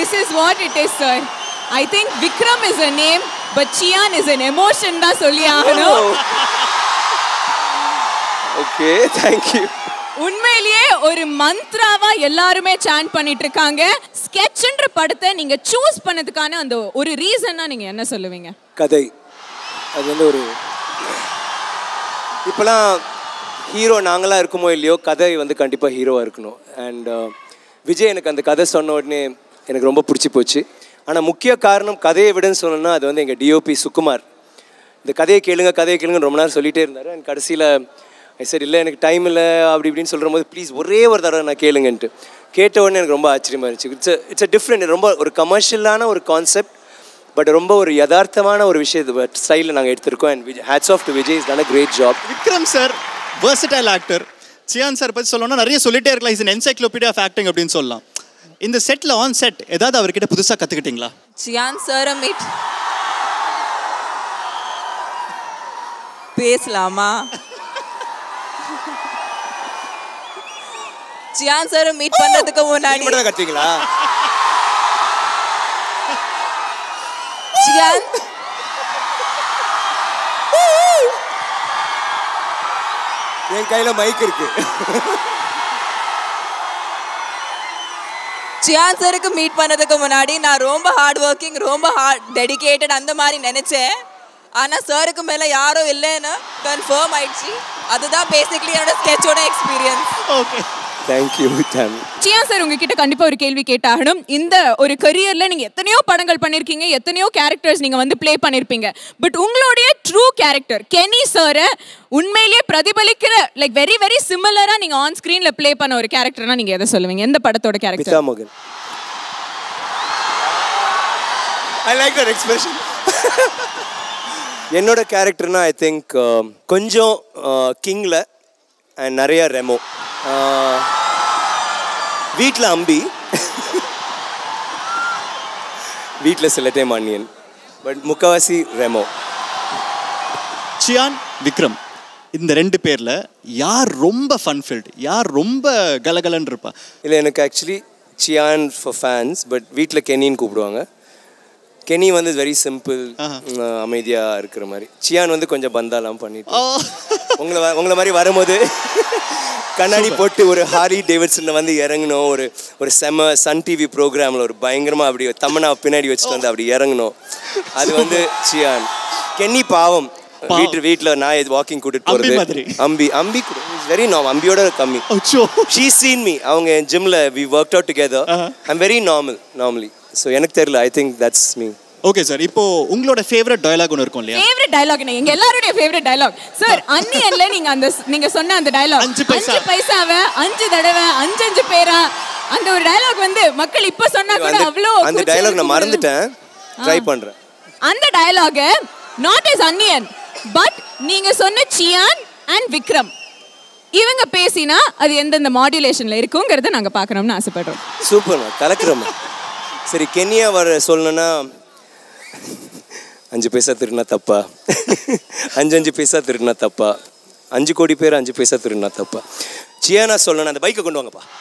This is what it is sir I think Vikram is a name but Chiyaan is an emotion தான் சொல்லி ஆகணும் okay thank you உண்மையிலேயே ஒரு மந்த்ராவா எல்லாருமே சாண்ட் பண்ணிட்டு இருக்காங்க ஸ்கெட்ச்ன்ற படத்தை நீங்க சூஸ் பண்ணதுக்கான அந்த ஒரு ரீசன்னா நீங்க என்ன சொல்லுவீங்க கதை அது வந்து ஒரு இப்போலாம் ஹீரோ நாங்களாம் இருக்குமோ இல்லையோ கதை வந்து கண்டிப்பாக ஹீரோவாக இருக்கணும் அண்ட் விஜய் எனக்கு அந்த கதை சொன்ன உடனே எனக்கு ரொம்ப பிடிச்சி போச்சு ஆனால் முக்கிய காரணம் கதையை விடன்னு சொல்லணும்னா அது வந்து எங்கள் டிஓபி சுகுமார் இந்த கதையை கேளுங்க கதையை கேளுங்க ரொம்ப நேரம் சொல்லிட்டே இருந்தார் அண்ட் கடைசியில் சரி இல்லை எனக்கு டைம் இல்லை அப்படி இப்படின்னு சொல்கிற போது ப்ளீஸ் ஒரே ஒரு தடவை நான் கேளுங்கன்ட்டு கேட்ட உடனே எனக்கு ரொம்ப ஆச்சரியமாக இருந்துச்சு இட்ஸ் இட்ஸ் அ டிஃப்ரெண்ட் ரொம்ப ஒரு கமர்ஷியலான ஒரு கான்செப்ட் பட் ரொம்ப ஒரு யதார்த்தமான ஒரு விஷயத்தை ஸ்டைலில் நாங்கள் எடுத்திருக்கோம் and hats off to Vijay is done a great job Vikram sir versatile actor Chiyaan sir பற்றி சொல்லணும்னா நிறைய சொல்லிட்டே இருக்கலாம் இஸ் என்சைக்ளோபீடியா ஆஃப் ஆக்டிங் அப்படின்னு சொல்லலாம் இந்த செட்டில் ஆன் செட் ஏதாவது அவர்கிட்ட புதுசாக கற்றுக்கிட்டீங்களா சியான் சாரை மீட் பேசலாமா சியான் சாரை மீட் பண்ணதுக்கு முன்னாடி மட்டும் தான் கற்றுவீங்களா சியான் என் கையில் மைக் இருக்கு சியான் சாருக்கு மீட் பண்ணதுக்கு முன்னாடி நான் ரொம்ப ஹார்ட் ஒர்க்கிங் ரொம்ப ஹார்ட் டெடிகேட்டட் அந்த மாதிரி நினைச்சேன் ஆனா சாருக்கு மேல யாரும் இல்லைன்னு கன்ஃபார்ம் ஆயிடுச்சு அதுதான் பேசிக்லி என்னோட ஸ்கெட்சோட experience okay thank you thank Chiyaan sir உங்ககிட்ட கண்டிப்பா ஒரு கேள்வி கேட்டாகணும் இந்த ஒரு கரியர்ல நீங்க எத்தனையோ படங்கள் பண்ணிருக்கீங்க எத்தனையோ கேரக்டர்ஸ் நீங்க வந்து ப்ளே பண்ணிருப்பீங்க பட் உங்களுடைய ட்ரூ கேரக்டர் கெனி சாரை உண்மையிலேயே பிரதிபலிக்கிற லைக் வெரி வெரி சிமிலரா நீங்க ஆன் ஸ்கிரீன்ல ப்ளே பண்ண ஒரு கேரக்டர்னா நீங்க எதை சொல்லுவீங்க எந்த படத்தோட கேரக்டர் பிதா மகன் ஐ லைக் தட் எக்ஸ்பிரஷன் என்னோட கேரக்டர்னா ஐ திங்க் கொஞ்சம் கிங்கில் அண்ட் நிறைய ரெமோ வீட்டில் அம்பி வீட்டில் சில டைம் அன்னியன் பட் முக்கவாசி ரெமோ சியான் விக்ரம் இந்த ரெண்டு பேரில் யார் ரொம்ப ஃபன் ஃபீல்டு யார் ரொம்ப கலகலன்னு இருப்பா இல்லை எனக்கு actually Chiyaan for fans but வீட்டில் கெனின்னு கூப்பிடுவாங்க கெனி வந்து வெரி சிம்பிள் அமைதியாக இருக்கிற மாதிரி சியான் வந்து கொஞ்சம் பந்தாலாம் பண்ணிட்டு உங்களை வ- உங்களை மாதிரி வரும்போது கண்ணாடி போட்டு ஒரு ஹாரி டேவிட்சனில் வந்து இறங்கணும் ஒரு ஒரு செம சன் டிவி ப்ரோக்ராமில் ஒரு பயங்கரமாக அப்படி தமனா பின்னாடி வச்சுட்டு வந்து அப்படி இறங்கணும் அது வந்து சியான் கென்னி பாவம் வீட்டு வீட்டில் நான் வாக்கிங் கூட்டிட்டு அம்பி போகிறது மாதிரி. அம்பி அம்பி வெரி நோ அம்பியோட கம்மி அச்சோ ஷீ சீன் மீ அவங்க என் ஜிம்ல we work out together I'm very normal normally so எனக்கு தெரியல I think that's me okay sir இப்போ உங்களோட ஃபேவரட் டயலாக் ஒன்று இருக்கும் இல்லையா ஃபேவரட் டயலாக் எங்க எல்லாருடைய ஃபேவரட் டயலாக் சார் அன்னியன்ல நீங்க அந்த நீங்க சொன்ன அந்த டயலாக் அஞ்சு பைசா. அஞ்சு பைசாவை அஞ்சு தடவை அஞ்சு அஞ்சு பேரா அந்த ஒரு டயலாக் வந்து மக்கள் இப்ப சொன்னா கூட அந்த அவ்வளோ அந்த கூச்சல் டயலாக் நான் குமுறல். மறந்துட்டேன் ட்ரை பண்றேன் அந்த dialogue not is Anniyan but நீங்க சொன்ன சியான் அண்ட் விக்ரம் இவங்க பேசினா அது எந்தெந்த மாடுலேஷன்ல இருக்குங்கிறத நாங்க பார்க்கணும்னு ஆசைப்படுறோம் சூப்பர் கலக்குறோம் சரி கென்யா வர சொல்லணும்னா அஞ்சு பைசா திருடினா தப்பா அஞ்சு அஞ்சு பைசா திருடினா தப்பா அஞ்சு கோடி பேர் அஞ்சு பைசா திருடினா தப்பா சியானா சொல்லணும் அந்த பைக்கை கொண்டு வாங்கப்பா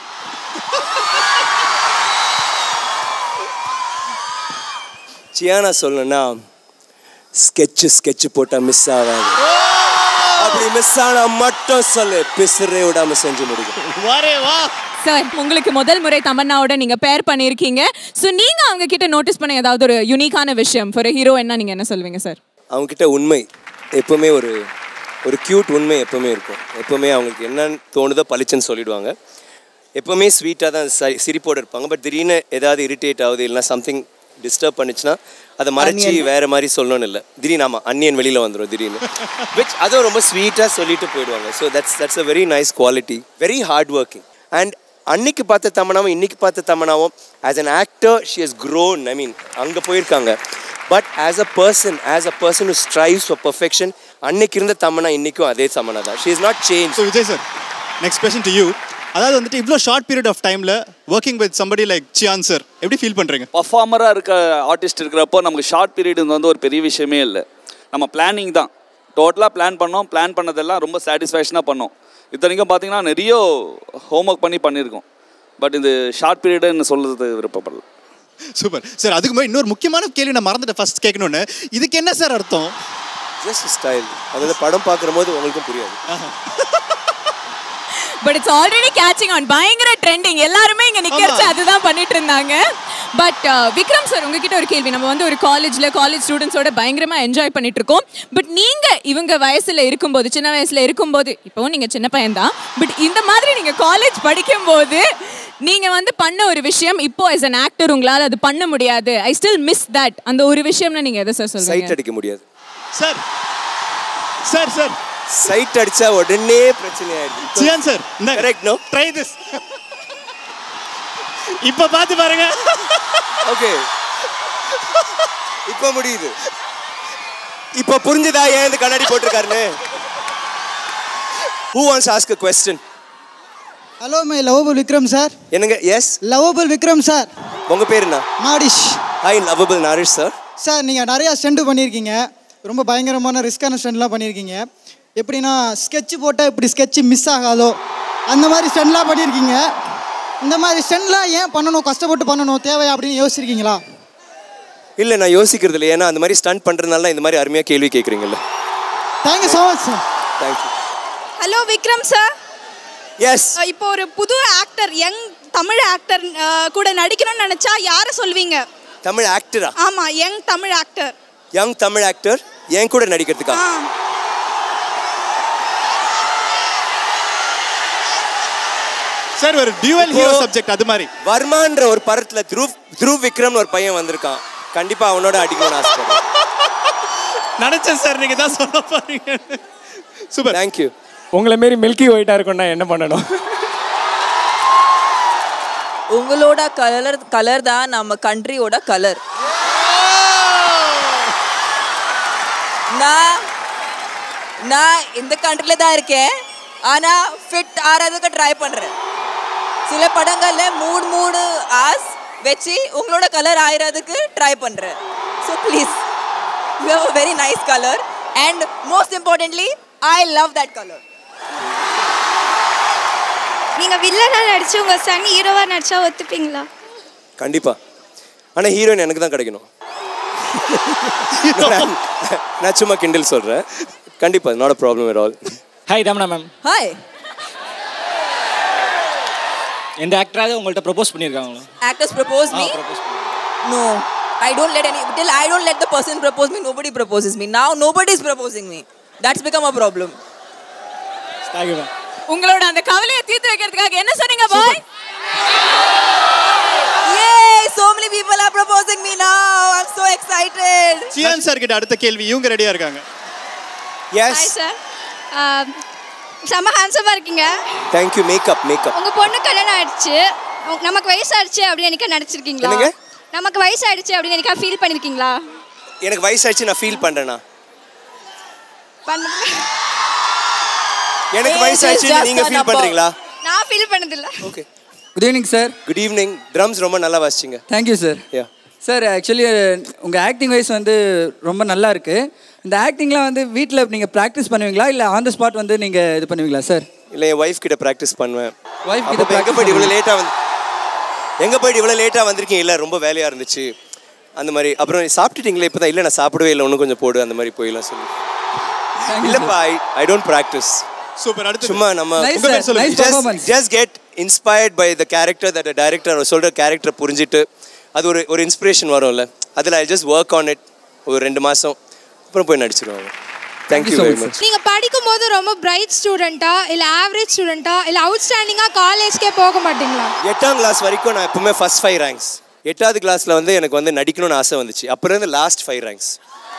சியானா சொல்லணும்னா ஸ்கெட்சு ஸ்கெட்சு போட்டா மிஸ் ஆகாது அப்படி மிஸ் ஆனா மட்டும் சொல்லு பிசுறே விடாம செஞ்சு முடிக்கும் வாரே வா சார் உங்களுக்கு முதல் முறை தமன்னாவோட நீங்க பேர் பண்ணியிருக்கீங்க ஸோ நீங்க அவங்க கிட்ட நோட்டீஸ் பண்ண ஏதாவது ஒரு யூனிக்கான விஷயம் ஃபார் ஹீரோ என்ன நீங்க என்ன சொல்வீங்க சார் அவங்கக்கிட்ட உண்மை எப்பவுமே ஒரு ஒரு க்யூட் உண்மை எப்பவுமே இருக்கும் எப்பவுமே அவங்களுக்கு என்னன்னு தோணுதோ பளிச்சுன்னு சொல்லிடுவாங்க எப்பவுமே ஸ்வீட்டாக தான் சி- சிரிப்போடு இருப்பாங்க பட் திடீர்னு ஏதாவது இரிட்டேட் ஆகுது இல்லைனா சம்திங் டிஸ்டர்ப் பண்ணுச்சுன்னா அதை மறைச்சி வேற மாதிரி சொல்லணும்னு இல்லை திடீர்னு ஆமாம் அன்னியன் வெளியில் வந்துடும் திடீர்னு விச் அதுவும் ரொம்ப ஸ்வீட்டாக சொல்லிட்டு போயிடுவாங்க so that's that's a very nice quality very hard working and அன்னைக்கு பார்த்த தமனாவும் இன்னைக்கு பார்த்த தமனாவும் as an actor she has grown I mean அங்கே போயிருக்காங்க but as a person as a person who strives for perfection அன்னைக்கு இருந்த தமனா இன்னைக்கும் அதே தமனா தான் she is not change so Vijay sir next question to you அதாவது வந்துட்டு இவ்வளோ ஷார்ட் பீரியட் ஆஃப் டைமில் working with somebody like Chiyaan sir எப்படி ஃபீல் பண்ணுறீங்க பர்ஃபார்மராக இருக்க ஆர்டிஸ்ட் இருக்கிறப்போ நமக்கு ஷார்ட் பீரியட் வந்து ஒரு பெரிய விஷயமே இல்லை நம்ம பிளானிங் தான் டோட்டலாக பிளான் பண்ணோம் பிளான் பண்ணதெல்லாம் ரொம்ப சாட்டிஸ்ஃபேக்ஷனாக பண்ணோம் இத்தனைக்கும் பார்த்தீங்கன்னா நிறைய ஹோம்ஒர்க் பண்ணி பண்ணியிருக்கோம் பட் இது ஷார்ட் பீரியடுன்னு சொல்கிறது விருப்பப்படல சூப்பர் சார் அதுக்கு முன்னாடி இன்னொரு முக்கியமான கேள்வி நான் மறந்துட்டேன் ஃபர்ஸ்ட் கேட்கணும்னு இதுக்கு என்ன சார் அர்த்தம் ஜஸ்ட் ஸ்டைல் அதில் படம் பார்க்குற போது உங்களுக்கும் புரியாது but it's already catching on பயங்கர ட்ரெண்டிங் எல்லாருமே இங்க நிக்கிறச்சு ஆமா. அதுதான் பண்ணிட்டு இருந்தாங்க பட் விக்ரம் சார் உங்ககிட்ட ஒரு கேள்வி நம்ம வந்து ஒரு காலேஜ்ல காலேஜ் ஸ்டூடெண்ட்ஸோட பயங்கரமா என்ஜாய் பண்ணிட்டு இருக்கோம் பட் நீங்க இவங்க வயசுல இருக்கும்போது சின்ன வயசுல இருக்கும்போது இப்போவும் நீங்க சின்ன பையன்தான் பட் இந்த மாதிரி நீங்க காலேஜ் படிக்கும்போது நீங்க வந்து பண்ண ஒரு விஷயம் இப்போ as an ஆக்டர் உங்களால அது பண்ண முடியாது ஐ ஸ்டில் மிஸ் தட் அந்த ஒரு விஷயம்னு நீங்க எதை சார் சைட் சொல்றீங்க அடிக்க முடியாது சார் சார் சார் சைட் அடிச்சா உடனே பிரச்சனை ஆயிடுது Chiyaan sir Correct, no? Try this இப்ப பார்த்து பாருங்க ஓகே இப்போ முடியுது இப்போ புரிஞ்சுதா ஏன் இந்த கண்ணாடி போட்டிருக்காருன்னு who wants ask a question hello my lovable Vikram sir என்னங்க எஸ் லவபிள் விக்ரம் சார் உங்க பேர் என்ன Nadish hi lovable Narish sir sir நீங்கள் நிறையா ஸ்டெண்டு பண்ணியிருக்கீங்க ரொம்ப பயங்கரமான ரிஸ்கான ஸ்டெண்ட்லாம் பண்ணியிருக்கீங்க எப்படின்னா ஸ்கெட்ச் போட்டால் இப்படி ஸ்கெட்ச் மிஸ் ஆகாதோ அந்த மாதிரி ஸ்டெண்ட்லாம் பண்ணியிருக்கீங்க இந்த மாதிரி ஸ்டெண்ட்லாம் ஏன் பண்ணணும் கஷ்டப்பட்டு பண்ணணும் தேவையா அப்படின்னு யோசிச்சிருக்கீங்களா இல்லை நான் யோசிக்கிறது இல்லை ஏன்னா அந்த மாதிரி ஸ்டண்ட் பண்ணுறதுனால தான் இந்த மாதிரி அருமையாக கேள்வி கேட்குறீங்கல்ல thank you so much sir thank you hello Vikram sir yes இப்போ ஒரு புது ஆக்டர் யங் தமிழ் ஆக்டர் கூட நடிக்கணும்னு நினைச்சா யாரை சொல்வீங்க தமிழ் ஆக்டரா ஆமா young Tamil actor young Tamil actor என் கூட நடிக்கிறதுக்கா ஆ சார் ஒரு டியூவல் ஹீரோ சப்ஜெக்ட் அது மாதிரி வர்மான்ற ஒரு படத்துல த்ருவ் த்ருவ் விக்ரம்னு ஒரு பையன் வந்திருக்கான் கண்டிப்பா அவனோட அடிக்கணும்னு ஆசைப்படுறேன் நினைச்சேன் சார் நீங்க தான் சொல்ல போறீங்க சூப்பர் தேங்க்யூ உங்களை மாரி மில்கி ஒயிட்டாக இருக்கும்னா என்ன பண்ணணும் உங்களோட கலர் கலர் தான் நம்ம கண்ட்ரியோட கலர் நான் நான் இந்த கண்ட்ரில தான் இருக்கேன் ஆனா ஃபிட் ஆறதுக்கு ட்ரை பண்றேன் சில படங்கள்ல மூணு மூணு ஆஸ் வச்சு உங்களோட கலர் ஆயிரதுக்கு ட்ரை பண்றேன் so please you have a very nice colour and most importantly I love that colour நீங்க வில்லனா நடிச்சு உங்க சன் ஹீரோவா நடிச்சா ஒத்துப்பீங்களா கண்டிப்பா ஆனா ஹீரோயின் எனக்கு தான் கிடைக்கணும் நான் நான் சும்மா கிண்டல் சொல்றேன் கண்டிப்பா not a problem at all hi Tamannaah ma'am hi எந்த ஆக்டராவது உங்கள்கிட்ட ப்ரப்போஸ் பண்ணியிருக்காங்களா actors propose me no i don't let any till i don't let the person propose me nobody proposes me now nobody is proposing me that's become a problem thank you ma'am உங்களோட அந்த கவலையை தீர்த்து வைக்கிறதுக்காக என்ன சொன்னீங்க bye yay so many people are proposing me now i'm so excited Chiyaan sir கிட்ட அடுத்த கேள்வி இவங்க ரெடியா இருக்காங்க எஸ் சார் செம்ம ஹேண்ட்ஸமாக இருக்கீங்க தேங்க்யூ மேக்கப் மேக்கப் உங்க பொண்ணு கல்யாணம் ஆயிடுச்சு உங்க- நமக்கு வயசாயிடுச்சு அப்படின்னு எனக்கு நடிச்சிருக்கீங்களா என்னங்க? நமக்கு வயசாயிடுச்சு அப்படின்னு எனக்கு ஃபீல் பண்ணிருக்கீங்களா எனக்கு வயசாச்சு நான் ஃபீல் பண்றேனா பண்ண எனக்கு Age is வயசாச்சு just நீங்க a ஃபீல் number. பண்றீங்களா நான் ஃபீல் பண்ணதில்ல okay good evening sir good evening drums ரொம்ப நல்லா வாசிச்சிங்க thank you sir yeah sir actually உங்கள் ஆக்டிங் வைஸ் வந்து ரொம்ப நல்லா இருக்கு இந்த ஆக்டிங்லாம் வந்து வீட்டில் நீங்கள் ப்ராக்டிஸ் பண்ணுவீங்களா இல்லை ஆன் த ஸ்பாட் வந்து நீங்கள் இது பண்ணுவீங்களா சார் இல்லை என் ஒய்ஃப் கிட்ட ப்ராக்டிஸ் பண்ணுவேன் Wife கிட்ட அப்பப்போ எங்கே practice போயிட்டு இவ்வளோ பண்ணுவீங்க? லேட்டாக வந்து எங்கே போயிட்டு இவ்வளோ லேட்டாக வந்திருக்கீங்க இல்லை ரொம்ப வேலையாக இருந்துச்சு அந்த மாதிரி அப்புறம் சாப்பிட்டுட்டீங்களே இப்போ தான் இல்லை நான் சாப்பிடவே இல்லை இன்னும் கொஞ்சம் போடு அந்த மாதிரி போயிடலாம் சொல்லி இல்லைப்பா I I don't practice super அடுத்து சும்மா நம்ம Nice, உங்க பேர் sir. சொல்லுங்க. Nice Just- performance. just get inspired by the character that a director சொல்ற கேரக்டர் புரிஞ்சிட்டு அது ஒரு ஒரு இன்ஸ்பிரேஷன் வரும்ல அதில் I just work on it ஒரு ரெண்டு மாதம் அப்புறம் போய் நடிச்சிருவாங்க thank you so very much, much நீங்க படிக்கும் போது ரொம்ப பிரைட் ஸ்டூடெண்டா இல்ல ஆவரேஜ் ஸ்டூடெண்டா இல்ல அவுட்ஸ்டாண்டிங்கா காலேஜ்க்கே போக மாட்டீங்களா எட்டாம் கிளாஸ் வரைக்கும் நான் எப்பவுமே ஃபர்ஸ்ட் ஃபைவ் ரேங்க்ஸ் எட்டாவது கிளாஸில் வந்து எனக்கு வந்து நடிக்கணும்னு ஆசை வந்துச்சு அப்புறம் இருந்து லாஸ்ட் ஃபைவ் ரேங்க்ஸ்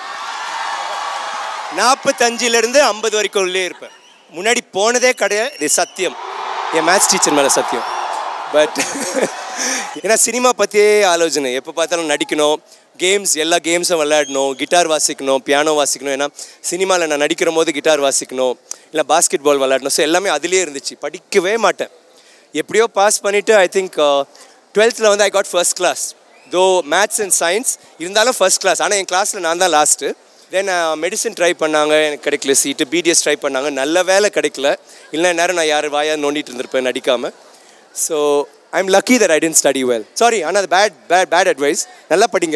நாற்பத்தஞ்சிலேருந்து ஐம்பது வரைக்கும் உள்ளே இருப்பேன் முன்னாடி போனதே கிடையாது இது சத்தியம் என் மேத்ஸ் டீச்சர் மேலே சத்தியம் பட் ஏன்னா சினிமா பற்றியே ஆலோசனை எப்போ பார்த்தாலும் நடிக்கணும் கேம்ஸ் எல்லா கேம்ஸும் விளையாடணும் கிட்டார் வாசிக்கணும் பியானோ வாசிக்கணும் ஏன்னா சினிமாவில் நான் நடிக்கிற போது கிட்டார் வாசிக்கணும் இல்லை பாஸ்கெட் பால் விளையாடணும் ஸோ எல்லாமே அதுலேயே இருந்துச்சு படிக்கவே மாட்டேன் எப்படியோ பாஸ் பண்ணிவிட்டு ஐ திங்க் டுவெல்த்தில் வந்து I got first class though maths and science இருந்தாலும் ஃபர்ஸ்ட் கிளாஸ் ஆனால் என் கிளாஸில் நான் தான் லாஸ்ட்டு தென் மெடிசன் ட்ரை பண்ணாங்க எனக்கு கிடைக்கல சீட்டு பிடிஎஸ் ட்ரை பண்ணாங்க நல்ல வேலை கிடைக்கல இல்லை நேரம் நான் யார் வாயா நோண்டிட்டு இருந்திருப்பேன் நடிக்காமல் so I am lucky that I tend study well sorry ஆனால் அது பேட் பேட் பேட் அட்வைஸ் நல்லா படிங்க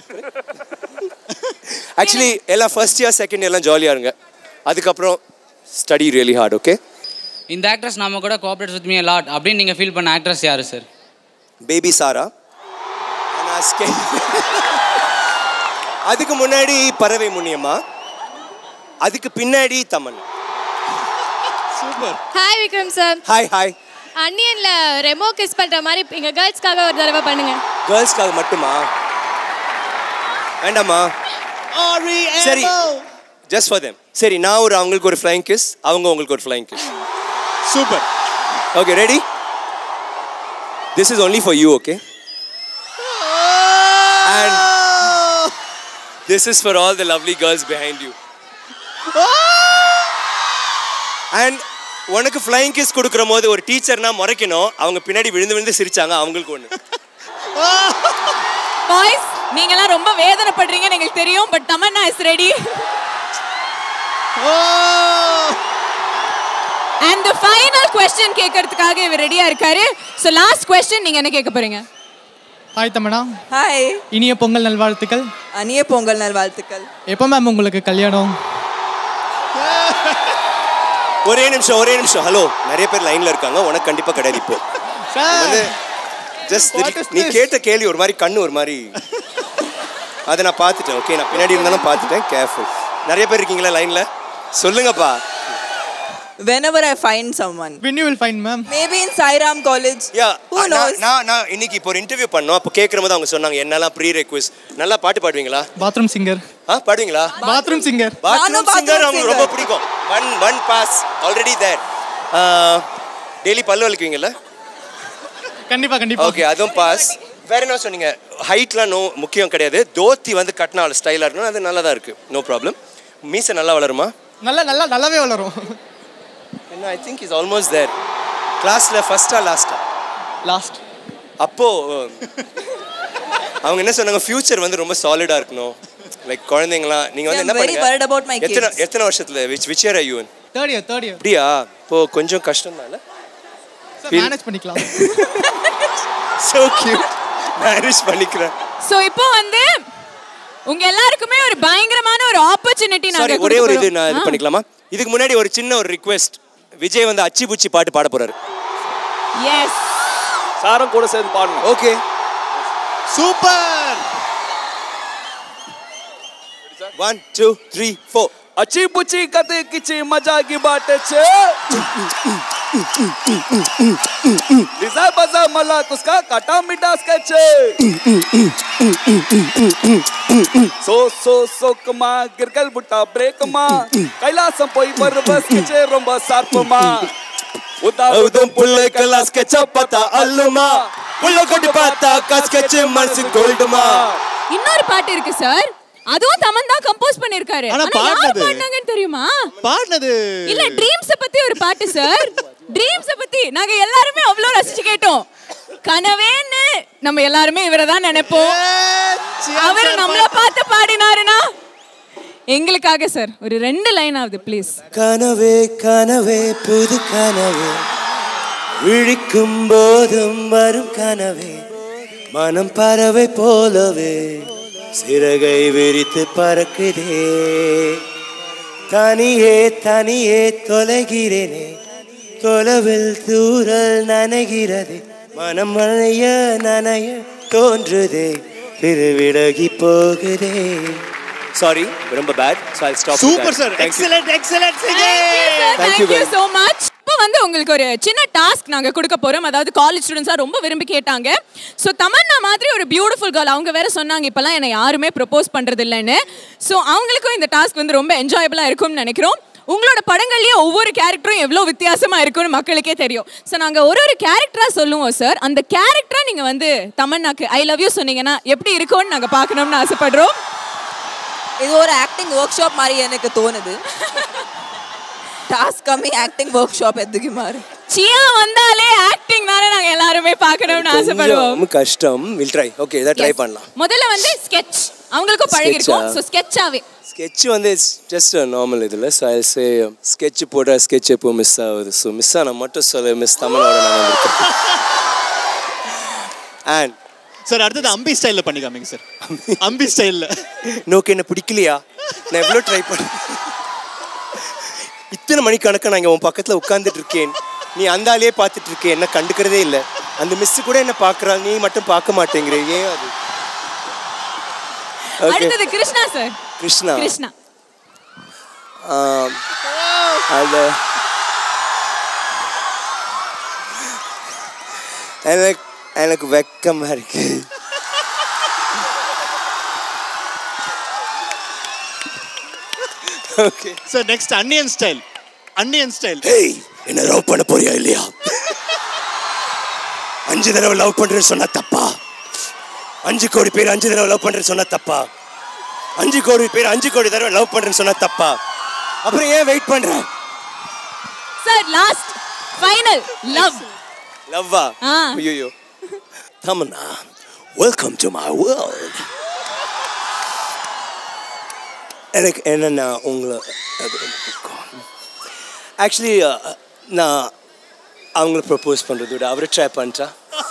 ஆக்சுவலி எல்லாம் ஃபர்ஸ்ட் இயர் செகண்ட் இயர்லாம் ஜாலியாக இருங்க அதுக்கப்புறம் ஸ்டடி ரியலி ஹார்ட் ஓகே இந்த ஆக்ட்ரஸ் நாம கூட கோஆப்ரேட் வித் மீ லாட் அப்படின்னு நீங்கள் ஃபீல் பண்ண ஆக்ட்ரஸ் யார் சார் பேபி சாரா நான் ஸ்கே- அதுக்கு முன்னாடி பறவை முனியம்மா அதுக்கு பின்னாடி Thaman super hi Vikram sir hi hi அன்னியன்ல ரெமோ கிஸ் பண்ற மாதிரி எங்க கேர்ள்ஸ்க்காக ஒரு தடவை பண்ணுங்க கேர்ள்ஸ்க்காக மட்டுமா வேண்டாமா சரி ஜஸ்ட் ஃபார் தெம் சரி நான் ஒரு அவங்களுக்கு ஒரு ஃப்ளைங் கிஸ் அவங்க உங்களுக்கு ஒரு flying kiss super okay ready this is only for you okay and this is for all the lovely girls behind you and உனக்கு ஃப்ளைங் கிஸ் கொடுக்குற போது ஒரு டீச்சர்னா முறைக்கணும் அவங்க பின்னாடி விழுந்து விழுந்து சிரிச்சாங்க அவங்களுக்கு ஒன்று பாய்ஸ் நீங்கலாம் ரொம்ப வேதனைப்படுறீங்கன்னு எங்களுக்கு தெரியும் but Tamannaah is ready and the final question கேட்கறதுக்காக இவர் ரெடியா இருக்காரு சோ லாஸ்ட் கொஸ்டின் நீங்க என்ன கேட்க போறீங்க ஹாய் தமனா ஹாய் இனிய பொங்கல் நல்வாழ்த்துக்கள் அனிய பொங்கல் நல்வாழ்த்துக்கள் எப்போ மேம் உங்களுக்கு கல்யாணம் ஒரே நிமிஷம் ஒரே நிமிஷம் ஹலோ நிறைய பேர் லைன்ல இருக்காங்க உனக்கு கண்டிப்பா கிடையாது இப்போ வந்து ஜஸ்ட் நீ கேட்ட கேள்வி ஒரு மாதிரி கண்ணு ஒரு மாதிரி அதை நான் பார்த்துட்டேன் ஓகே நான் பின்னாடி இருந்தாலும் பார்த்துட்டேன் கேர்ஃபுல் நிறைய பேர் இருக்கீங்களா லைன்ல சொல்லுங்கப்பா whenever I find someone when you will find ma'am maybe in Sairam college yeah who knows நான் நான் இன்னைக்கு இப்போ ஒரு இன்டர்வியூ பண்ணோம் அப்போ கேட்குற போது அவங்க சொன்னாங்க என்னெல்லாம் ப்ரீ ரெக்வஸ்ட் நல்லா பாட்டு பாடுவீங்களா பாத்ரூம் சிங்கர் ஆ பாடுவீங்களா bathroom singer bathroom bathroom singer அவங்களுக்கு ரொம்ப singer. பிடிக்கும் one one pass already there daily பல்லு வலிக்குவீங்கல்ல கண்டிப்பா கண்டிப்பா ஓகே அதுவும் பாஸ் வேற என்ன சொன்னீங்க ஹைட்லாம் நோ முக்கியம் கிடையாது தோத்தி வந்து கட்டினா ஸ்டைலாக இருக்கணும் அது நல்லா தான் இருக்கு நோ ப்ராப்ளம் மீசை நல்லா வளருமா நல்லா நல்லா நல்லாவே வளரும் என்ன I think is almost there கிளாஸில் ஃபஸ்ட்டா லாஸ்ட்டா லாஸ்ட் அப்போ அவங்க என்ன சொன்னாங்க ஃபியூச்சர் வந்து ரொம்ப சாலிடா இருக்கணும் லைக் குழந்தைங்களாம் நீங்க வந்து I'm என்ன very பண்ணுங்க worried about my எத்தனை kids. எத்தனை வருஷத்துல which which year I third year third year அப்படியா இப்போ கொஞ்சம் கஷ்டம் தான் Feel- மேனேஜ் பண்ணிக்கலாம் ஸோ கியூட் மேரேஜ் பண்ணிக்கிறேன் சோ இப்போ வந்து உங்க எல்லாருக்குமே ஒரு பயங்கரமான ஒரு ஆப்பர்ச்சுனிட்டி சாரி நாங்க ஒரே ஒரு இது கொடுக்க நான் இது போறோம். பண்ணிக்கலாமா இதுக்கு முன்னாடி ஒரு சின்ன ஒரு ரிக்வெஸ்ட் விஜய் வந்து அச்சி புச்சி பாட்டு பாட போறாரு எஸ் சாரம் கூட சேர்ந்து பாடணும் okay super one two three four अच्छी पुची कते किची मजा की बात छे लिजा बजा मला कुसका काटा मिटा स्केच सो सो सो कमा गिरगल बुट्टा ब्रेक मा कैलासम पोई पर बस किचे रोंबा सार्प मा उदा உதம் புள்ளை கலாஸ் கச்சா பார்த்தா அல்லுமா புள்ள கொண்டு பார்த்தா காஸ் கச்சு மனசு கோல்டுமா இன்னொரு பாட்டு இருக்கு சார் அதுவும் தமன் தான் கம்போஸ் பண்ணிருக்காரு ஆனா ஆனா யார் பாடுனது? பாடுனாங்கன்னு தெரியுமா பாடினது இல்ல ட்ரீம்ஸ் பத்தி ஒரு பாட்டு சார் ட்ரீம்ஸ் பத்தி நாங்க எல்லாருமே அவ்வளவு ரசிச்சு கேட்டோம் கனவேன்னு நம்ம எல்லாருமே இவரை தான் நினைப்போம் அவர் நம்மள பார்த்து பாடினாருனா எங்களுக்காக சார் ஒரு ரெண்டு லைன் ஆகுது ப்ளீஸ் கனவே கனவே புது கனவே விழிக்கும் போதும் வரும் கனவே மனம் பறவை போலவே சிறகை விரித்து பறக்குதே தனியே தனியே தொலைகிறேனே தொலைவில் தூரல் நனைகிறது மனம் மழைய நனைய தோன்றுதே திருவிலகி போகுதே சாரி ரொம்ப bad so I stop super sir excellent excellent Thank thank you you very so much இப்போ வந்து உங்களுக்கு ஒரு சின்ன டாஸ்க் நாங்க கொடுக்க போறோம் அதாவது காலேஜ் ஸ்டூடெண்ட்ஸா ரொம்ப விரும்பி கேட்டாங்க ஸோ தமன்னா மாதிரி ஒரு பியூட்டிஃபுல் கேர்ள் அவங்க வேற சொன்னாங்க இப்பெல்லாம் என்னை யாருமே ப்ரப்போஸ் பண்றது இல்லைன்னு ஸோ அவங்களுக்கும் இந்த டாஸ்க் வந்து ரொம்ப என்ஜாயபிளா இருக்கும்னு நினைக்கிறோம் உங்களோட படங்கள்லயே ஒவ்வொரு கேரக்டரும் எவ்வளோ வித்தியாசமா இருக்கும்னு மக்களுக்கே தெரியும் ஸோ நாங்க ஒரு ஒரு கேரக்டரா சொல்லுவோம் சார் அந்த கேரக்டரா நீங்க வந்து தமன்னாக்கு ஐ லவ் யூ சொன்னீங்கன்னா எப்படி இருக்கும்னு நாங்க பார்க்கணும்னு ஆசைப்படுறோம் இது ஒரு ஆக்டிங் ஒர்க் ஷாப் மாதிரி எனக்கு தோணுது டாஸ்க் கம்மி ஆக்டிங் ஒர்க் ஷாப் எதுக்கு மாறு சியா வந்தாலே ஆக்டிங் தானே நாங்க எல்லாருமே பார்க்கணும்னு ஆசைப்படுவோம் கொஞ்சம் கஷ்டம் வில் ட்ரை ஓகே இதை ட்ரை Yes. பண்ணலாம் முதல்ல வந்து ஸ்கெட்ச் அவங்களுக்கும் பழகிருக்கும் Sketch-ஆ? ஸோ ஸ்கெட்சாவே ஸ்கெட்ச் வந்து இட்ஸ் ஜஸ்ட் நார்மல் இதில் ஸோ ஐ சே ஸ்கெட்ச் போட்டால் ஸ்கெட்ச் எப்போ மிஸ் ஆகுது ஸோ மிஸ் ஆனால் மட்டும் சொல்ல மிஸ் தமிழோட நான் வந்திருக்கேன் அண்ட் சார் அடுத்தது அம்பி ஸ்டைலில் பண்ணி காமிங்க சார் அம்பி ஸ்டைலில் நோக்கு என்ன பிடிக்கலையா நான் எவ்வளோ ட்ரை பண்ண இத்தனை மணிக்கணக்காக நான் இங்கே உன் பக்கத்தில் உட்காந்துட்டு இருக்கேன் நீ அந்த ஆளையே பார்த்துட்டு இருக்கேன் என்ன கண்டுக்கிறதே இல்லை அந்த மிஸ் கூட என்ன பார்க்குறா நீ மட்டும் பார்க்க மாட்டேங்கிற ஏன் அது ஓகே அடுத்தது கிருஷ்ணா சார் கிருஷ்ணா கிருஷ்ணா ஆம், அது எனக்கு எனக்கு வெக்கமா இருக்கு okay sir next Anniyan style Anniyan style ஏய் என்ன லவ் பண்ண போறியா இல்லையா அஞ்சு தடவை லவ் பண்றேன்னு சொன்னா தப்பா அஞ்சு கோடி பேர் அஞ்சு தடவை லவ் பண்றேன்னு சொன்னா தப்பா அஞ்சு கோடி பேர் அஞ்சு கோடி தடவை லவ் பண்றேன்னு சொன்னா தப்பா அப்புறம் ஏன் வெயிட் பண்ற சார் லாஸ்ட் ஃபைனல் லவ் லவ்வா ஆ. ஐயோ Tamannaah welcome to my world எனக்கு என்னன்னா உங்களை ஆக்சுவலி நான் அவங்கள ப்ரப்போஸ் பண்ணுறத விட அவரை ட்ரை பண்ணிட்டா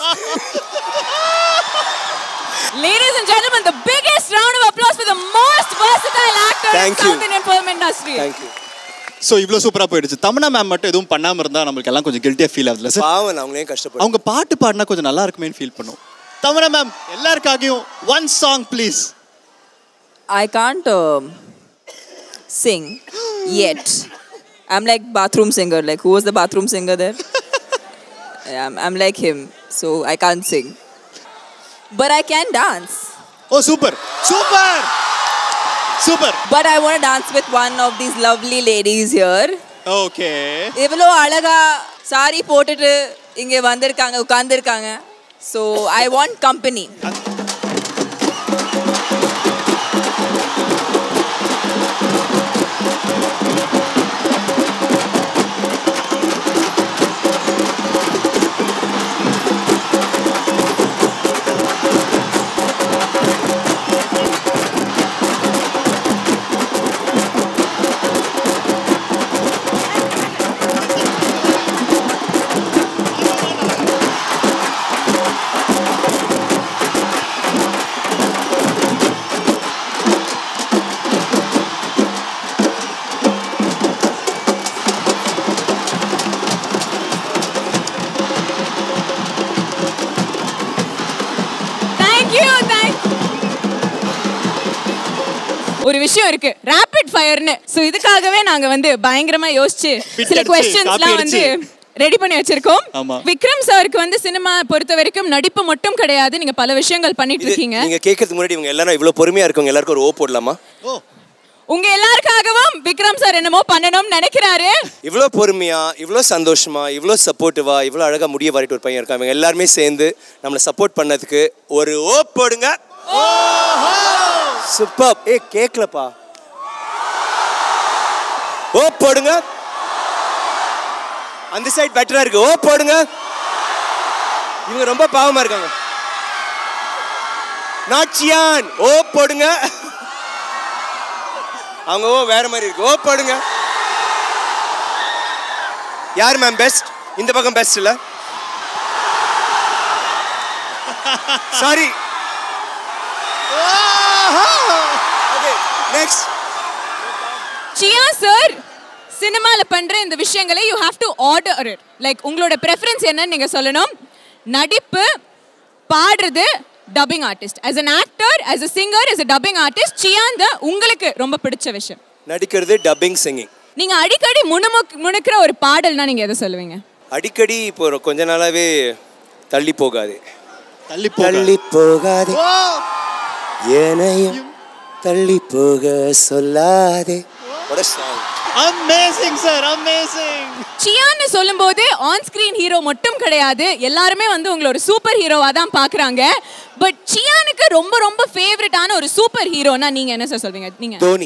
Ladies and gentlemen, the biggest round of applause for the most versatile actor Thank in you. South Indian film industry. Thank you so இவ்வளோ சூப்பராக போயிடுச்சு தமனா மேம் மட்டும் எதுவும் பண்ணாமல் இருந்தால் நம்மளுக்கு எல்லாம் கொஞ்சம் கில்ட்டியாக ஃபீல் ஆகுதுல்ல சார் பாவம் நான் அவங்களையும் கஷ்டப்படும் அவங்க பாட்டு பாடினா கொஞ்சம் நல்லா இருக்குமேன்னு ஃபீல் பண்ணும் தமனா மேம் எல்லாருக்காகவும் one song please I can't um, sing yet. I'm like bathroom singer. Like who was the bathroom singer there? I'm, I'm like him, so I can't sing. But I can dance. ஓ super super super But I want to dance with one of these lovely ladies here. Okay இவ்வளோ அழகா சாரி போட்டுட்டு இங்கே வந்திருக்காங்க உட்கார்ந்துருக்காங்க so I want company Thank you, thank ஒரு விஷயம் இருக்கு ரேபிட் ஃபயர்னு சோ இதுக்காகவே நாங்க வந்து பயங்கரமா யோசிச்சு Bit சில அடிச்சு, கொஸ்டின்ஸ்லாம் copy வந்து அடிச்சு. ரெடி பண்ணி வச்சிருக்கோம் ஆமா. விக்ரம் சாருக்கு வந்து சினிமா பொறுத்த வரைக்கும் நடிப்பு மட்டும் கிடையாது நீங்க பல விஷயங்கள் பண்ணிட்டு இருக்கீங்க நீங்க கேட்கறதுக்கு முன்னாடி இவங்க எல்லாரும் இவ்வளவு பொறுமையா இருக்கவங்க எல்லாருக்கும் ஒரு ஓ போடலாமா ஓ உங்க எல்லாருக்காகவும் விக்ரம் சார் என்னமோ பண்ணணும்னு நினைக்கிறாரு இவ்வளோ பொறுமையா இவ்வளோ சந்தோஷமா இவ்வளோ சப்போர்ட்டிவா இவ்வளோ அழகா முடிய வரைட்டு ஒரு பையன் இருக்கான் இவங்க எல்லாருமே சேர்ந்து நம்மளை சப்போர்ட் பண்ணதுக்கு ஒரு ஓ போடுங்க சூப்பர் ஏ கேட்கலப்பா ஓ போடுங்க அந்த சைடு பெட்டரா இருக்கு ஓ போடுங்க இவங்க ரொம்ப பாவமா இருக்காங்க நாச்சியான் ஓ போடுங்க அவங்க ஓ வேற மாதிரி இருக்கு ஓ போடுங்க யார் மேம் பெஸ்ட் இந்த பக்கம் பெஸ்ட் இல்ல sorry okay next Chiyaan sir சினிமால பண்ற இந்த விஷயங்களை you have to order it like உங்களோட preference என்னன்னு நீங்க சொல்லணும் நடிப்பு பாடுறது dubbing artist as an actor as a singer as a dubbing artist சியாந்த உங்களுக்கு ரொம்ப பிடிச்ச விஷயம் நடிக்கிறது டப்பிங் சிங்கிங் நீங்க அடிக்கடி முணுமுக் முணுக்கிற ஒரு பாடல்னா நீங்க எதை சொல்லுவீங்க அடிக்கடி இப்போ ஒரு கொஞ்ச நாளாவே தள்ளி போகாது தள்ளி தள்ளி போகாதே ஏனையும் தள்ளி போக சொல்லாதே What a song. Amazing sir amazing சியான்னு சொல்லும்போது ஆன் ஸ்கிரீன் ஹீரோ மட்டும் கிடையாது எல்லாருமே வந்து உங்களை ஒரு சூப்பர் ஹீரோவா தான் பாக்குறாங்க பட் சியானுக்கு ரொம்ப ரொம்ப ஃபேவரட்டான ஒரு சூப்பர் ஹீரோனா நீங்க என்ன சார் சொல்வீங்க நீங்க தோனி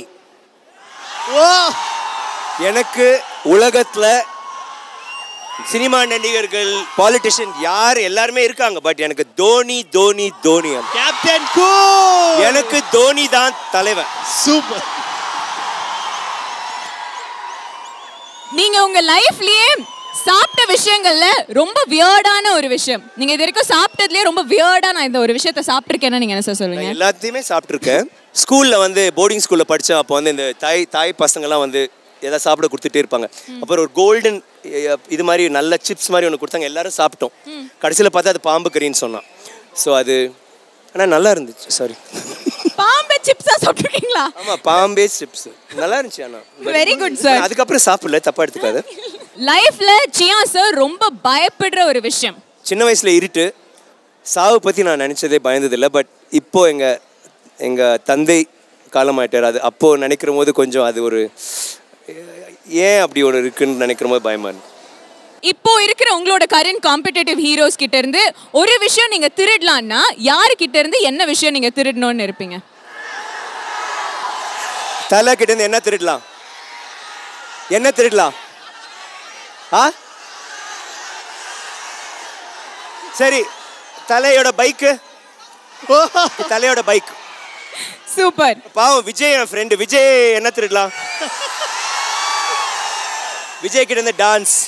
எனக்கு உலகத்துல சினிமா நடிகர்கள் பாலிட்டிஷியன் யார் எல்லாருமே இருக்காங்க பட் எனக்கு தோனி தோனி தோனி கேப்டன் கூ எனக்கு தோனி தான் தலைவன் சூப்பர் நீங்க உங்க லைஃப்லயே சாப்பிட்ட விஷயங்கள்ல ரொம்ப வியர்டான ஒரு விஷயம் நீங்க இது வரைக்கும் சாப்பிட்டதுலயே ரொம்ப வியர்டா நான் இந்த ஒரு விஷயத்த சாப்பிட்டிருக்கேன்னு நீங்க என்ன சார் சொல்லுவீங்க எல்லாத்தையுமே சாப்பிட்ருக்கேன் ஸ்கூலில் வந்து போர்டிங் ஸ்கூலில் படித்தேன் அப்போ வந்து இந்த தாய் தாய் பசங்கள்லாம் வந்து எதாவது சாப்பிட கொடுத்துட்டே இருப்பாங்க அப்புறம் ஒரு கோல்டன் இது மாதிரி நல்ல சிப்ஸ் மாதிரி ஒன்று கொடுத்தாங்க எல்லாரும் சாப்பிட்டோம் கடைசியில் பார்த்தா அது பாம்பு கறின்னு சொன்னான் ஸோ அது ஆனால் நல்லா இருந்துச்சு சாரி பாம்பே சிப்ஸா சாப்பிட்டுருக்கீங்களா ஆமாம் பாம்பே சிப்ஸ் நல்லா இருந்துச்சு ஆனால் வெரி குட் சார் அதுக்கப்புறம் சாப்பிடல தப்பா எடுத்துக்காது லைஃப்ல சியா சார் ரொம்ப பயப்படுற ஒரு விஷயம் சின்ன வயசுல இருட்டு சாவு பற்றி நான் நினச்சதே பயந்ததில்லை பட் இப்போ எங்கள் எங்கள் தந்தை காலமாயிட்டார் அது அப்போது நினைக்கிற போது கொஞ்சம் அது ஒரு ஏன் அப்படி ஒரு இருக்குன்னு நினைக்கிற போது பயமா இருக்கு இப்போ இருக்கிற உங்களோட கரண்ட் காம்படிட்டிவ் ஹீரோஸ் கிட்ட இருந்து ஒரு விஷயம் நீங்க திருடலாம்னா யாரு கிட்ட இருந்து என்ன விஷயம் நீங்க திருடணும்னு இருப்பீங்க தலை கிட்ட இருந்து என்ன திருடலாம் என்ன திருடலாம் ஆ சரி தலையோட பைக்கு தலையோட பைக் சூப்பர் பாவம் விஜய் என் ஃப்ரெண்டு விஜய் என்ன திருடலாம் விஜய் கிட்ட இருந்து dance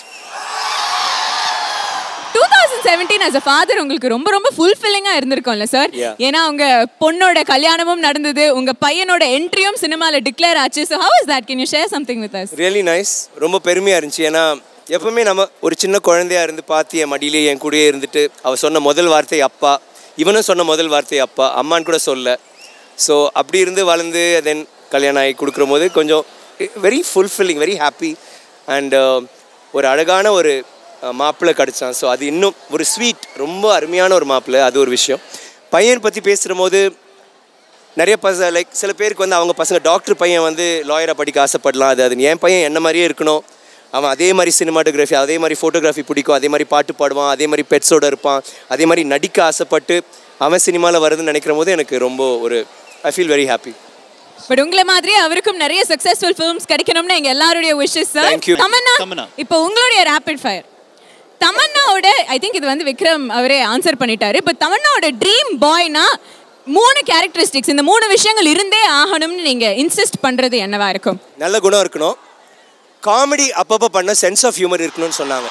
two thousand seventeen as a father உங்களுக்கு ரொம்ப ரொம்ப ஃபுல்ஃபில்லிங்கா இருந்திருக்கும்ல சார் Yeah. ஏன்னா உங்க பொண்ணோட கல்யாணமும் நடந்தது உங்க பையனோட என்ட்ரியும் சினிமால டிக்ளேர் ஆச்சு so how is that can you share something with us really nice ரொம்ப பெருமையாக இருந்துச்சு ஏன்னா எப்பவுமே நம்ம ஒரு சின்ன குழந்தையா இருந்து பார்த்து என் மடியிலே என் கூடயே இருந்துட்டு அவ சொன்ன முதல் வார்த்தை அப்பா இவனும் சொன்ன முதல் வார்த்தை அப்பா அம்மான்னு கூட சொல்ல ஸோ அப்படி இருந்து வளர்ந்து தென் கல்யாணம் ஆகி கொடுக்குற போது கொஞ்சம் very fulfilling very happy and ஒரு அழகான ஒரு மாப்பிள்ளை கிடச்சான் ஸோ அது இன்னும் ஒரு ஸ்வீட் ரொம்ப அருமையான ஒரு மாப்பிள்ளை அது ஒரு விஷயம் பையன் பற்றி பேசுகிற போது நிறைய பச லைக் சில பேருக்கு வந்து அவங்க பசங்க டாக்டர் பையன் வந்து லாயராக படிக்க ஆசைப்படலாம் அது அது என் பையன் என்ன மாதிரியே இருக்கணும் அவன் அதே மாதிரி சினிமாட்டோகிராஃபி அதே மாதிரி ஃபோட்டோகிராஃபி பிடிக்கும் அதே மாதிரி பாட்டு பாடுவான் அதே மாதிரி பெட்ஸோட இருப்பான் அதே மாதிரி நடிக்க ஆசைப்பட்டு அவன் சினிமாவில் வருதுன்னு நினைக்கிற போது எனக்கு ரொம்ப ஒரு I feel very happy but உங்களை மாதிரி அவருக்கும் நிறைய சக்சஸ்ஃபுல் ஃபிலிம்ஸ் கிடைக்கணும்னு எங்க எல்லாருடைய wishes sir Thank you. Tamannaah Tamannaah. இப்போ உங்களுடைய ரேபிட் ஃபயர் தமன்னாவோட ஐ திங்க் இது வந்து விக்ரம் அவரே ஆன்சர் பண்ணிட்டாரு இப்போ தமன்னாவோட ட்ரீம் பாய்னா மூணு கேரக்டரிஸ்டிக்ஸ் இந்த மூணு விஷயங்கள் இருந்தே ஆகணும்னு நீங்க இன்சிஸ்ட் பண்றது என்னவா இருக்கும் நல்ல குணம் இருக்கணும் காமெடி அப்பப்போ பண்ண சென்ஸ் ஆஃப் ஹியூமர் இருக்கணும்னு சொன்னாங்க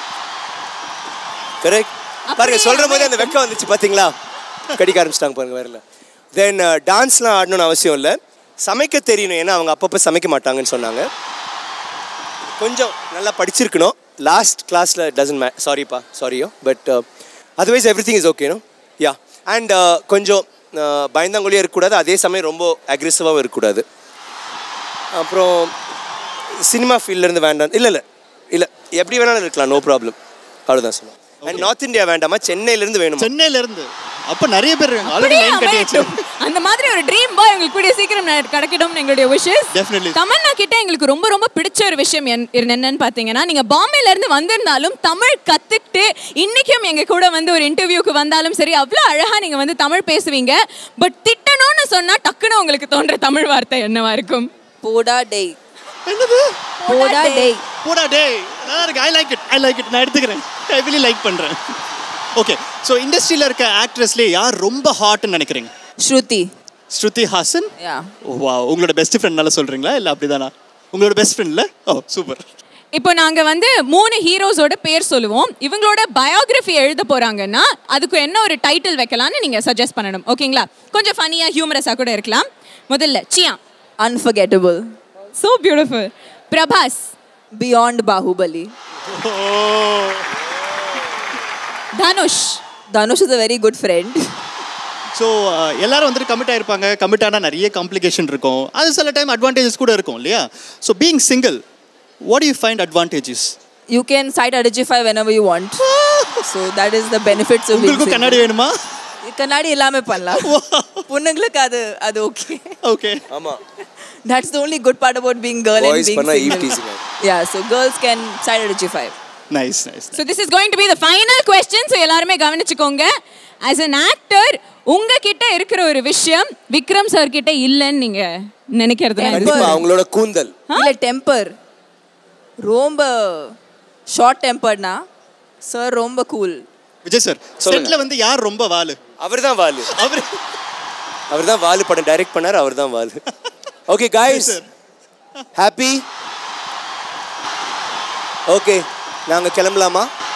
கரெக்ட் பாருங்க சொல்கிற போதே அந்த வெக்கம் வந்துச்சு பார்த்தீங்களா கடிக்க ஆரம்பிச்சிட்டாங்க பாருங்க வேறல தென் டான்ஸ்லாம் ஆடணும்னு அவசியம் இல்லை சமைக்க தெரியணும் ஏன்னா அவங்க அப்பப்போ சமைக்க மாட்டாங்கன்னு சொன்னாங்க கொஞ்சம் நல்லா படிச்சிருக்கணும் லாஸ்ட் கிளாஸில் டசன் மே சாரிப்பா சாரியோ but otherwise everything is ஓகேனோ யா அண்ட் கொஞ்சம் uh, பயந்தாங்கொழியாக இருக்கக்கூடாது அதே சமயம் ரொம்ப அக்ரெசிவாகவும் இருக்கக்கூடாது அப்புறம் சினிமா ஃபீல்ட்லேருந்து வேண்டாம் இல்லை இல்லை இல்லை எப்படி வேணாலும் இருக்கலாம் நோ ப்ராப்ளம் அவ்வளோதான் சொல்லுவேன் அண்ட் நார்த் இந்தியா வேண்டாமா சென்னையிலேருந்து வேணுமா சென்னையில இருந்து அப்ப நிறைய பேர் இருக்காங்க ஆல்ரெடி அப்படியே லைன் கட்டியாச்சு அமையட்டும். அந்த மாதிரி ஒரு ட்ரீம் பாய் உங்களுக்கு கூடிய சீக்கிரம் ந- கிடைக்கணும்னு எங்களுடைய விஷஸ் Definitely. தமன்னா கிட்ட எங்களுக்கு ரொம்ப ரொம்ப பிடிச்ச ஒரு விஷயம் என்- இரு- என்னன்னு பாத்தீங்கன்னா நீங்க பாம்பேல இருந்து வந்திருந்தாலும் தமிழ் கத்துக்கிட்டு இன்னைக்கும் எங்க கூட வந்து ஒரு இன்டர்வியூக்கு வந்தாலும் சரி அவ்வளோ அழகா நீங்க வந்து தமிழ் பேசுவீங்க பட் திட்டணும்னு சொன்னா டக்குன்னு உங்களுக்கு தோன்ற தமிழ் வார்த்தை என்னவா இருக்கும் போடா டேய் என்னது போடா டேய் போடா டேய் நல்லா இருக்கு I like it I like it நான் எடுத்துக்கிறேன் ஐ really லைக் பண்றேன் ஓகே ஸோ இண்டஸ்ட்ரியில் இருக்க ஆக்ட்ரஸ்லேயே யார் ரொம்ப ஹாட்னு நினைக்கிறீங்க ஸ்ருதி ஸ்ருதி ஹாசன் யா வா உங்களோட பெஸ்ட் ஃப்ரெண்ட் நல்லா சொல்றீங்களா இல்லை அப்படிதானா உங்களோட பெஸ்ட் ஃப்ரெண்ட்ல ஓ சூப்பர் இப்போ நாங்க வந்து மூணு ஹீரோஸோட பேர் சொல்லுவோம் இவங்களோட பயோகிராஃபி எழுத போறாங்கன்னா அதுக்கு என்ன ஒரு டைட்டில் வைக்கலாம்னு நீங்க சஜஸ்ட் பண்ணணும் ஓகேங்களா கொஞ்சம் ஃபனியா ஹியூமரஸா கூட இருக்கலாம் முதல்ல Chiyaan unforgettable so beautiful Prabhas beyond Baahubali Dhanush Dhanush is a very good friend so எல்லாரும் வந்துட்டு கமிட் ஆயிருப்பாங்க கமிட் ஆனால் நிறைய காம்ப்ளிகேஷன் இருக்கும் அது சில டைம் அட்வான்டேஜஸ் கூட இருக்கும் இல்லையா so being single what you find advantages you can side identify whenever you want so that is the benefits of உங்களுக்கும் கண்ணாடி வேணுமா கண்ணாடி எல்லாமே பண்ணலாம் பொண்ணுங்களுக்கு அது அது ஓகே ஓகே ஆமாம் that's the only good part about being girl Boys and being பண்ணா eve single teasing yeah so girls can side identify nice nice so this is going to be the final question so எல்லாருமே கவனிச்சுக்கோங்க as an actor உங்ககிட்ட இருக்கிற ஒரு விஷயம் Vikram sir கிட்ட இல்லைன்னு நீங்க நினைக்கிறது கண்டிப்பாக அவங்களோட கூந்தல் இல்ல டெம்பர் ரொம்ப ஷார்ட் டெம்பர்னா சார் ரொம்ப கூல் விஜய் சார் சொல்லுங்க. செட்ல வந்து யார் ரொம்ப வாலு அவர் தான் வாலு அவர் அவர் தான் வாலு படம் டைரக்ட் பண்ணார் அவர் தான் Vaalu okay guys happy okay நாங்கள் கிளம்பலாமா